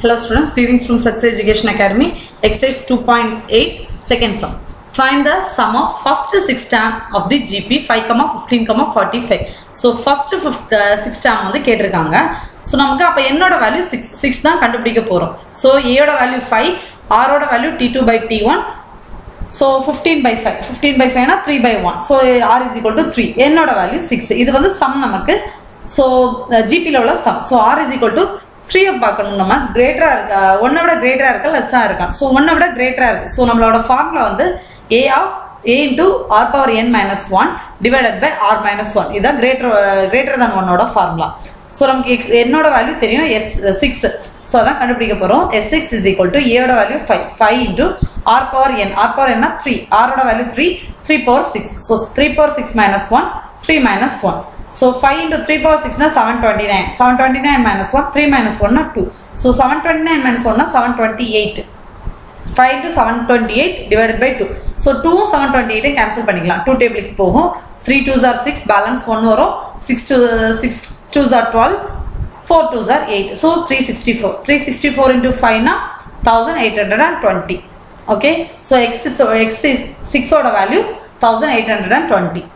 Hello students, greetings from Success Education Academy. Exercise 2.8, second sum. Find the sum of first six term of the GP 5, 15, 45. So first fifth, uh, six term வந்து கேட்டிருக்காங்க so நமக்கு அப்போ என்னோட value six six தான் கண்டுபிடிக்க போகிறோம் so ஏயோட value five ஆரோட value T two by T one so fifteen by five fifteen by ஃபைவ்னா three by one so R is equal to three என்னோட வேல்யூ சிக்ஸ் இது வந்து சம் நமக்கு ஸோ ஜிபியில் உள்ள sum so R is equal to த்ரீயை பார்க்கணும் நம்ம கிரேட்டராக இருக்கா ஒன்றை விட கிரேட்டராக இருக்கா லெஸ்ஸாக இருக்கா ஸோ ஒன்றை விட கிரேட்டராக இருக்குது ஸோ நம்மளோட ஃபார்முலா வந்து a of a into r power n minus one divided by r minus one இதுதான் கிரேட்டர் கிரேட்டர் தன் ஒன்னோட ஃபார்முலா ஸோ நமக்கு எக்ஸ் என்னோட வேல்யூ தெரியும் எஸ் சிக்ஸ் ஸோ அதான் கண்டுபிடிக்க போகிறோம் s six is equal to ஏயோட value five five into r power n r power என்ன த்ரீ ஆரோட value three three power six so three power six minus one three minus one so five into three power சிக்ஸ்னா seven twenty nine seven twenty nine minus one three minus ஒன்னா two so seven twenty nine minus ஒன்னா seven twenty eight five to seven twenty eight divided by two so two seven twenty எயிட்டே cancel பண்ணிக்கலாம் two டேபிளுக்கு போகும் three two ஜார் six balance one வரும் six two six two ஜார் twelve four two ஜார் eight so three sixty four three sixty four into ஃபைவ்னா thousand eight hundred and twenty okay so x x சிக்ஸோட value thousand eight hundred and twenty